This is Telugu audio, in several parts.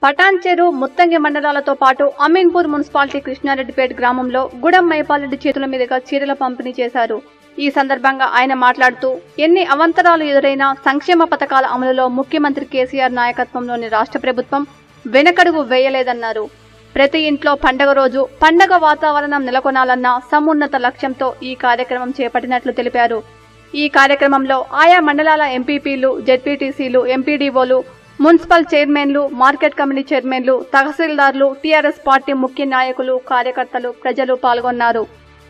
పటాన్చెరు ముత్తంగి మండలాలతో పాటు అమీన్పూర్ మున్సిపాలిటీ కృష్ణారెడ్డిపేట గ్రామంలో గుడం మైపాలరెడ్డి చేతుల మీదుగా చీరల పంపిణీ చేశారు ఈ సందర్భంగా ఆయన మాట్లాడుతూ ఎన్ని అవంతరాలు ఎదురైనా సంక్షేమ పథకాల అమలులో ముఖ్యమంత్రి కేసీఆర్ నాయకత్వంలోని రాష్ట్ర ప్రభుత్వం వెనకడుగు వేయలేదన్నారు ప్రతి ఇంట్లో పండగ రోజు పండగ వాతావరణం నెలకొనాలన్న సమున్నత లక్ష్యంతో ఈ కార్యక్రమం చేపట్టినట్లు తెలిపారు ఈ కార్యక్రమంలో ఆయా మండలాల ఎంపీపీలు జెడ్పీటీసీలు ఎంపీడీఓలు మున్సిపల్ చైర్మన్లు మార్కెట్ కమిటీ చైర్మన్లు తహసీల్దార్లు టీఆర్ఎస్ పార్టీ ముఖ్య నాయకులు కార్యకర్తలు ప్రజలు పాల్గొన్నారు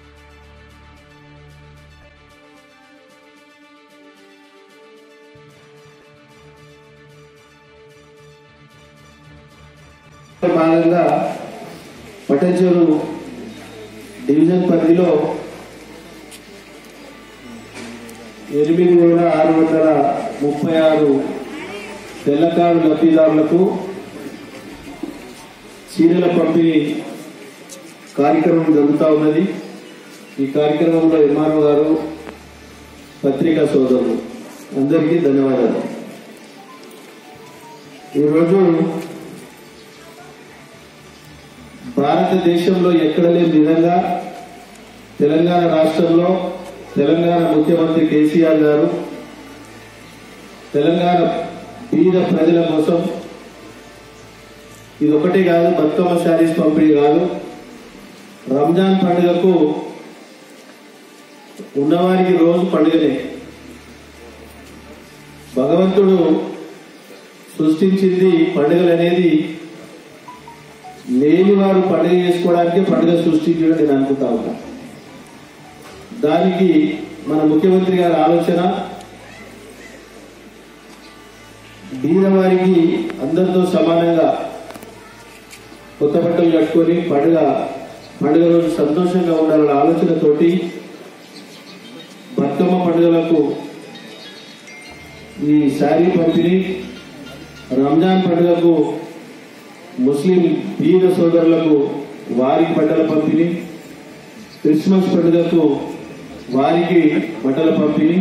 భాగంగా పటంచెరు డివిజన్ పరిధిలో ఎనిమిది వేల ఆరు వందల ముప్పై ఆరు తెల్లకారు లబ్ధిదారులకు చీరల పంపిణీ కార్యక్రమం జరుగుతూ ఉన్నది ఈ కార్యక్రమంలో ఎంఆర్ఓ గారు పత్రికా సోదరులు అందరికీ ధన్యవాదాలు ఈరోజు భారతదేశంలో ఎక్కడ లేని విధంగా తెలంగాణ రాష్ట్రంలో తెలంగాణ ముఖ్యమంత్రి కేసీఆర్ గారు తెలంగాణ బీద ప్రజల కోసం ఇది ఒకటే కాదు బతుకమ్మ శారీస్ పంపిణీ కాదు రంజాన్ పండుగకు ఉన్నవారికి రోజు పండుగనే భగవంతుడు సృష్టించింది పండుగలు అనేది లేని వారు పండుగ చేసుకోవడానికి పండుగ సృష్టించడం నేను అనుకుంటా ఉన్నా దానికి మన ముఖ్యమంత్రి గారి ఆలోచన బీదవారికి అందరితో సమానంగా కొత్త బట్టలు కట్టుకొని పండుగ పండుగ రోజు సంతోషంగా ఉండాలన్న ఆలోచనతోటి బతుకమ్మ పండుగలకు ఈ శారీ పంపిణీ రంజాన్ పండుగకు ముస్లిం బీద సోదరులకు వారికి బట్టల పంపిణీ క్రిస్మస్ పండుగకు వారికి బట్టల పంపిణీ